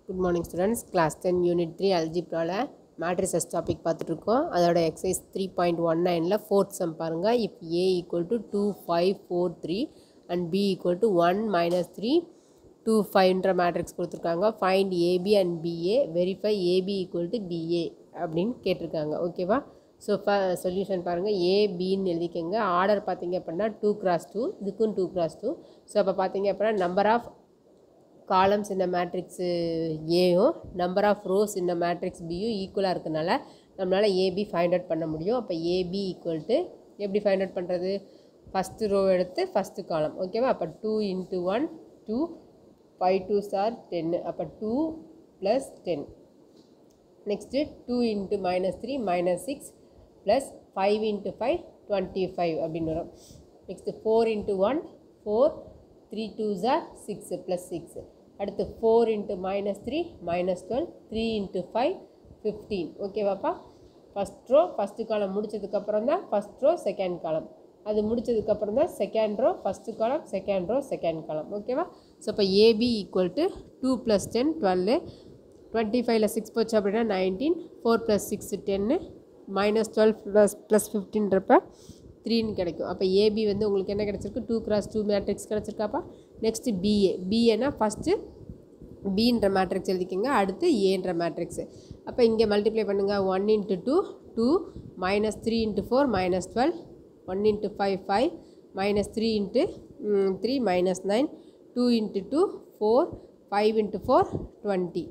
good morning students class ten unit three அல்ஜிப்ராவில் matrices topic பார்த்துட்ருக்கோம் அதோட எக்ஸசைஸ் த்ரீ பாயிண்ட் ஒன் நைனில் fourth sum பாருங்கள் if A equal to two five four three and B equal to one minus three two ஃபைவ்ன்ற matrix கொடுத்துருக்காங்க find AB and BA verify AB equal to BA அப்படின்னு கேட்டிருக்காங்க ஓகேவா so ஃப solution பாருங்கள் ஏ பின்னு எழுதிக்கங்க order பார்த்தீங்க அப்படின்னா டூ கிராஸ் டூ இதுக்கும் டூ கிராஸ் டூ ஸோ அப்போ பார்த்தீங்க அப்படின்னா நம்பர் ஆஃப் காலம்ஸ் இந்த மேட்ரிக்ஸு ஏயும் நம்பர் ஆஃப் ரோஸ் இந்த மேட்ரிக்ஸ் பியும் ஈக்குவலாக இருக்கனால நம்மளால் ஏபி ஃபைண்ட் அவுட் பண்ண முடியும் அப்போ ஏபி ஈக்குவல் டு எப்படி ஃபைண்ட் அவுட் பண்ணுறது ஃபஸ்ட்டு ரோ எடுத்து ஃபஸ்ட்டு காலம் ஓகேவா அப்போ two into one two five two சார் டென்னு அப்போ two plus ten next two into minus three minus six plus five into five twenty five அப்படின்னு வரும் next four into one four three two ஜார் six plus six அடுத்து four into minus three minus twelve three into five fifteen ஓகேவாப்பா first row first column முடிச்சதுக்கப்புறம் தான் first row second காலம் அது முடிச்சதுக்கப்புறம் தான் second row first column second row second column ஓகேவா ஸோ இப்போ AB equal to two plus ten twelve twenty ஃபைவ்ல சிக்ஸ் போச்சு அப்படின்னா நைன்டீன் ஃபோர் ப்ளஸ் சிக்ஸ் டென்னு மைனஸ் டுவெல் ப்ளஸ் ப்ளஸ் ஃபிஃப்டின்றப்ப த்ரீன்னு கிடைக்கும் அப்போ ஏபி வந்து உங்களுக்கு என்ன கிடச்சிருக்கு டூ கிராஸ் டூ மேட்ரிக்ஸ் கிடச்சிருக்காப்பா நெக்ஸ்ட்டு பிஏ பிஏனா ஃபஸ்ட்டு பின்ற மேட்ரிக்ஸ் எழுதிக்கோங்க அடுத்து ஏன்ற மேட்ரிக்ஸு அப்போ இங்கே மல்டிப்ளை பண்ணுங்கள் one into two two minus three into four minus twelve one into five five minus three into three minus nine two into two four five into four twenty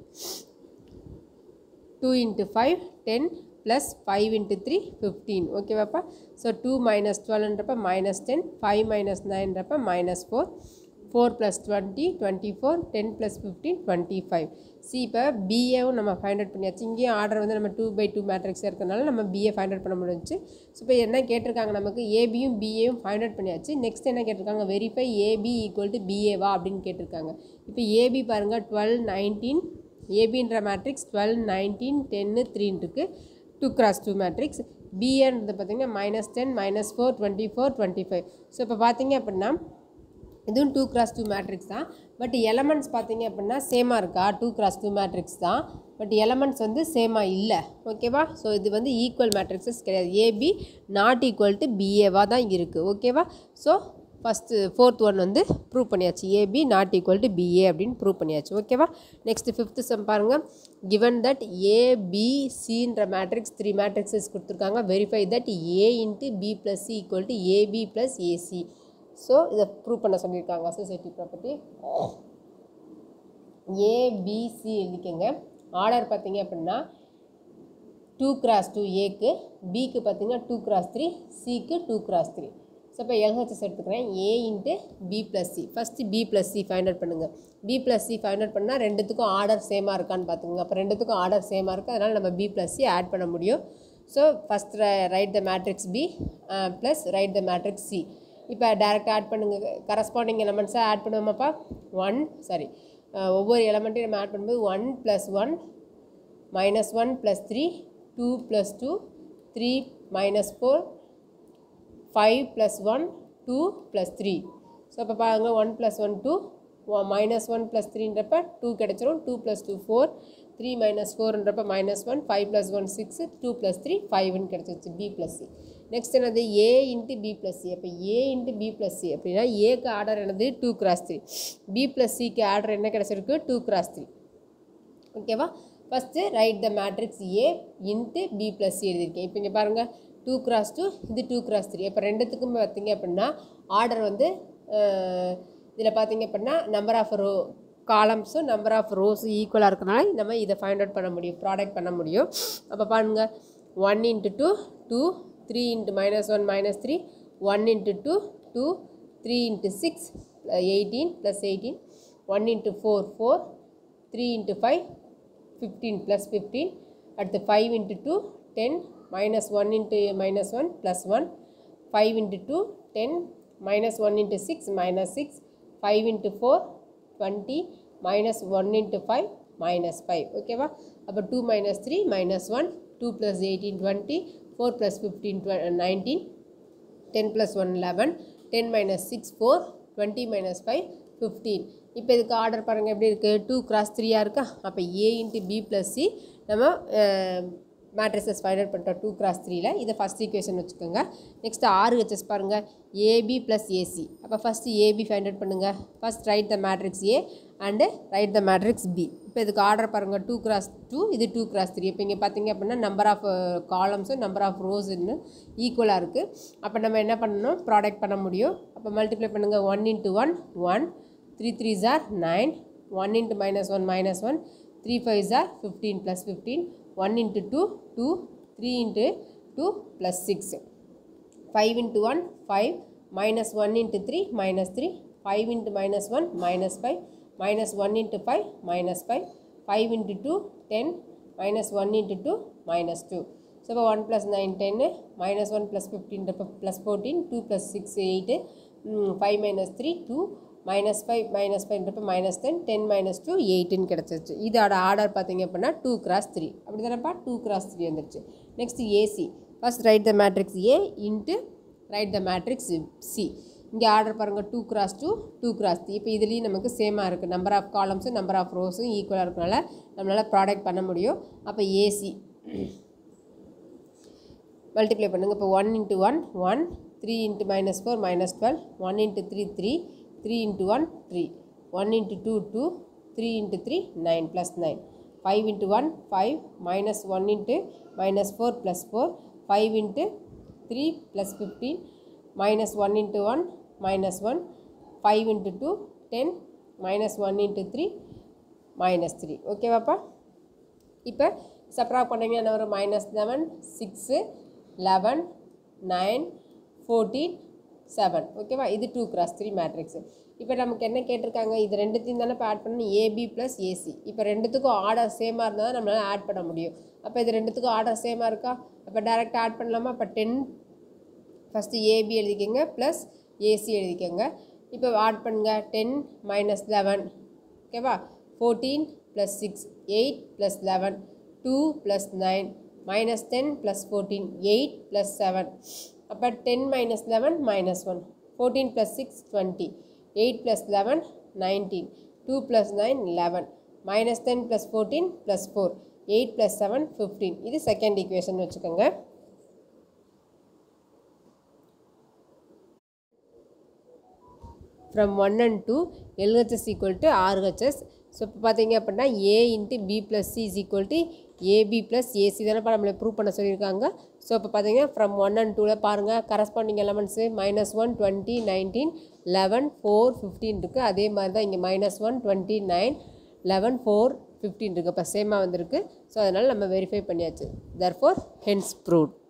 two into five ten plus five into three fifteen ஓகேவாப்பா so two minus டுவெல்ன்றப்ப minus ten five minus நைன்றப்ப minus four four plus twenty twenty four ten plus fifteen twenty five see இப்போ பிஏவும் நம்ம find out பண்ணியாச்சு இங்கேயும் order வந்து நம்ம டூ பை டூ மேட்ரிக்ஸ் இருக்கனால நம்ம பிஏ ஃபைண்ட் அவுட் பண்ண முடிஞ்சுச்சு ஸோ இப்போ என்ன கேட்டிருக்காங்க நமக்கு ஏபியும் பிஏயும் ஃபைண்ட் அவுட் பண்ணியாச்சு நெக்ஸ்ட் என்ன கேட்டிருக்காங்க வெரிஃபை ஏபி ஈக்குவல் டு பிஏவா அப்படின்னு கேட்டிருக்காங்க இப்போ ஏபி பாருங்கள் டுவெல் நைன்டீன் ஏபின்ற மேட்ரிக்ஸ் டுவெல் நைன்டீன் டென்னு த்ரீன்னு இருக்குது டூ கிராஸ் டூ மேட்ரிக்ஸ் பிஏன்றது பார்த்தீங்கன்னா minus ten minus four twenty four twenty five so இப்போ பார்த்தீங்க அப்படின்னா இதுவும் டூ கிராஸ் டூ மேட்ரிக்ஸ் தான் பட் எலமெண்ட்ஸ் பார்த்தீங்க அப்படின்னா சேமாக இருக்கா டூ கிராஸ் டூ மேட்ரிக்ஸ் தான் பட் எலமெண்ட்ஸ் வந்து சேமாக இல்லை ஓகேவா ஸோ இது வந்து ஈக்குவல் மேட்ரிக்ஸஸ் கிடையாது ஏபி நாட் ஈக்குவல் டு பிஏவாக தான் இருக்குது ஓகேவா ஸோ ஃபஸ்ட்டு ஃபோர்த் ஒன் வந்து ப்ரூவ் பண்ணியாச்சு AB not equal to BA அப்படின்னு ப்ரூவ் பண்ணியாச்சு ஓகேவா நெக்ஸ்ட்டு ஃபிஃப்த்து சம் பாருங்கள் கிவன் தட் ஏபிசின்ற மேட்ரிக்ஸ் த்ரீ மேட்ரிக்ஸஸ் கொடுத்துருக்காங்க verify that A into B plus C equal to AB plus AC so இதை prove பண்ண சொல்லியிருக்காங்க அசோசியேட்டிவ் ப்ராப்பர்ட்டி ஏபிசி எழுதிக்கங்க ஆர்டர் பார்த்தீங்க அப்படின்னா டூ கிராஸ் டூ ஏக்கு பிக்கு பார்த்தீங்கன்னா டூ கிராஸ் த்ரீ சிக்கு டூ கிராஸ் த்ரீ ஸோ இப்போ எல்ஹெச்எஸ் எடுத்துக்கிறேன் A into B plus C first B plus C find out பண்ணுங்கள் B plus C find out பண்ணால் ரெண்டுத்துக்கும் ஆர்டர் சேமாக இருக்கான்னு பார்த்துக்கோங்க அப்போ ரெண்டுத்துக்கும் ஆர்டர் சேமாக இருக்குது அதனால் நம்ம பி ப்ளஸ் சி ஆட் பண்ண முடியும் so first write the matrix B plus write the matrix C இப்போ டேரெக்டாக ஆட் பண்ணுங்கள் கரஸ்பாண்டிங் எலமெண்ட்ஸாக ஆட் பண்ணுவோமாப்பா ஒன் சாரி ஒவ்வொரு எலமெண்ட்டையும் நம்ம ஆட் பண்ணும்போது one plus one minus one plus three two plus two three minus four five plus one two plus three so இப்போ பாருங்கள் one plus one two minus one plus த்ரீன்றப்ப two கிடச்சிரும் two plus two four three minus ஃபோர்ன்றப்ப minus one five plus one six two plus three ஃபைவ்னு கிடச்சிருச்சு B plus C next என்னது A into B plus C அப்போ A into B plus C அப்படின்னா ஏக்கு order என்னது two cross three B plus சிக்கு order என்ன கிடச்சிருக்கு டூ கிராஸ் த்ரீ ஓகேவா first write the matrix A into B plus C எழுதியிருக்கேன் இப்போ இங்கே பாருங்கள் டூ கிராஸ் டூ இது டூ கிராஸ் த்ரீ இப்போ ரெண்டுத்துக்கும் பார்த்தீங்க அப்படின்னா ஆர்டர் வந்து இதில் பார்த்தீங்க அப்படின்னா நம்பர் ஆஃப் ரோ காலம்ஸும் நம்பர் ஆஃப் ரோஸும் ஈக்குவலாக இருக்கனால நம்ம இதை ஃபைண்ட் அவுட் பண்ண முடியும் ப்ராடக்ட் பண்ண முடியும் அப்போ பாருங்கள் one into two two three into minus one minus three one into two two three into six eighteen plus eighteen one into four four three into five fifteen plus fifteen அடுத்து five into two ten minus one into minus one plus one five into two ten minus one into six minus six five into four twenty minus one into five minus five ஓகேவா அப்போ two minus three minus one two plus eighteen twenty four plus fifteen டுவெ nineteen ten plus one eleven ten minus six four twenty minus five fifteen இப்போ இதுக்கு order பாருங்கள் எப்படி இருக்குது two cross த்ரீயாக இருக்கா அப்போ A into B plus C நம்ம மேட்ரிசஸ் ஃபைண்ட் அவுட் பண்ணிட்டோம் டூ கிராஸ் த்ரீல இதை ஃபஸ்ட் ஈக்குவேஷன் வச்சுக்கோங்க நெக்ஸ்ட் ஆறு ஹெச்எஸ் பாருங்கள் ஏபி ப்ளஸ் ஏசி அப்போ ஃபஸ்ட்டு ஏபி ஃபைண்ட் அவுட் பண்ணுங்கள் first write the matrix A and write the matrix B இப்போ இதுக்கு ஆர்டர் பாருங்கள் டூ கிராஸ் டூ இது டூ கிராஸ் த்ரீ இப்போ இங்கே பார்த்தீங்க அப்படின்னா நம்பர் ஆஃப் காலம்ஸும் நம்பர் ஆஃப் ரோஸ்ன்னு ஈக்குவலாக இருக்குது அப்போ நம்ம என்ன பண்ணணும் ப்ராடக்ட் பண்ண முடியும் அப்போ மல்டிப்ளை பண்ணுங்கள் one into one one three three ஜார் nine one into minus one minus one three five ஜார் fifteen plus fifteen one into two two three into two plus six five into one five minus one into three minus three five into minus one minus five minus one into five minus five five into two ten minus one into two minus two so இப்போ one plus nine டென்னு minus one plus fifteen plus fourteen two plus six eight five minus three two minus five minus ஃபைவ்ன்றப்ப minus ten ten minus two எயிட்டுன்னு கிடச்சிருச்சு இதோட order பார்த்தீங்க அப்படின்னா two cross three அப்படி தானேப்பா two cross three வந்துருச்சு next AC first write the matrix A into write the matrix C இங்கே ஆர்டர் பாருங்கள் two cross two two cross three இப்போ இதுலேயும் நமக்கு சேமாக இருக்குது நம்பர் ஆஃப் காலம்ஸும் நம்பர் ஆஃப் ரோஸும் ஈக்குவலாக இருக்கனால நம்மளால் ப்ராடக்ட் பண்ண முடியும் அப்போ ஏசி மல்டிப்ளை பண்ணுங்கள் இப்போ one into one one three into minus four minus twelve one into three three three into one three one into two two three into three nine plus nine five into one five minus one into minus four plus four five into three plus fifteen minus one into one minus one five into two ten minus one into three minus three ஓகேவாப்பா இப்போ subtract பண்ணிங்கன்னா என்ன வரும் minus eleven six eleven nine fourteen seven ஓகேவா இது two cross three matrix இப்போ நமக்கு என்ன கேட்டிருக்காங்க இது ரெண்டுத்தையும் தானே இப்போ ஆட் பண்ணணும் ஏபி ப்ளஸ் ஏசி இப்போ ரெண்டுத்துக்கும் ஆர்டர் சேமாக இருந்தால் தான் நம்மளால் ஆட் பண்ண முடியும் அப்போ இது ரெண்டுத்துக்கும் ஆர்டர் சேமாக இருக்கா அப்போ டேரெக்டாக ஆட் பண்ணலாமா அப்போ டென் ஃபஸ்ட்டு ஏபி எழுதிக்கோங்க ப்ளஸ் ஏசி எழுதிக்கோங்க இப்போ ஆட் பண்ணுங்க டென் மைனஸ் லெவன் ஓகேவா fourteen plus six eight plus eleven two plus nine minus ten plus fourteen eight plus seven அப்போ ten minus eleven minus one fourteen plus six twenty eight plus eleven nineteen two plus nine eleven minus ten plus fourteen plus four eight plus seven fifteen இது second equation வச்சுக்கோங்க from one and two LHS equal to RHS so இப்போ பார்த்தீங்க அப்படின்னா A into B plus C is equal to AB plus AC தானே நம்மளை prove பண்ண சொல்லியிருக்காங்க so இப்போ பார்த்தீங்கன்னா ஃப்ரம் ஒன் அண்ட் டூவில் பாருங்கள் corresponding elements minus one twenty nineteen eleven four fifteen இருக்குது அதே மாதிரி தான் இங்கே minus one twenty nine eleven four fifteen இருக்குது இப்போ சேமாக வந்திருக்கு ஸோ அதனால் நம்ம வெரிஃபை பண்ணியாச்சு தர்ஃபோர் ஹென்ஸ் ப்ரூவ்ட்